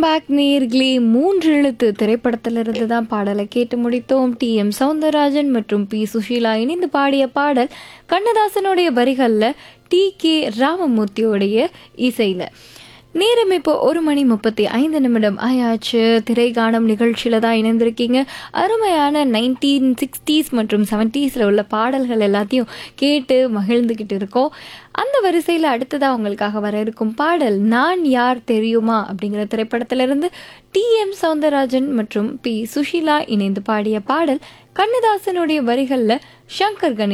back நேர்களே மூன்று எழுத்து திரைப்படத்திலிருந்து தான் பாடலை கேட்டு முடித்தோம் டி எம் சவுந்தரராஜன் மற்றும் பி சுஷீலா இணைந்து பாடிய பாடல் கண்ணதாசனுடைய வரிகளில் டி கே ராமமூர்த்தியோடைய இசையில் நேரம் இப்போ ஒரு மணி முப்பத்தி ஐந்து நிமிடம் ஆயாச்சு திரைகானம் நிகழ்ச்சியில் தான் இணைந்திருக்கீங்க அருமையான நைன்டீன் சிக்ஸ்டீஸ் மற்றும் செவன்ட்டீஸில் உள்ள பாடல்கள் எல்லாத்தையும் கேட்டு மகிழ்ந்துக்கிட்டு இருக்கோம் அந்த வரிசையில் அடுத்ததாக உங்களுக்காக வர இருக்கும் பாடல் நான் யார் தெரியுமா அப்படிங்கிற திரைப்படத்திலிருந்து டி எம் சவுந்தரராஜன் மற்றும் பி சுஷீலா இணைந்து பாடிய பாடல் கண்ணதாசனுடைய வரிகளில் சங்கர் கணேஷ்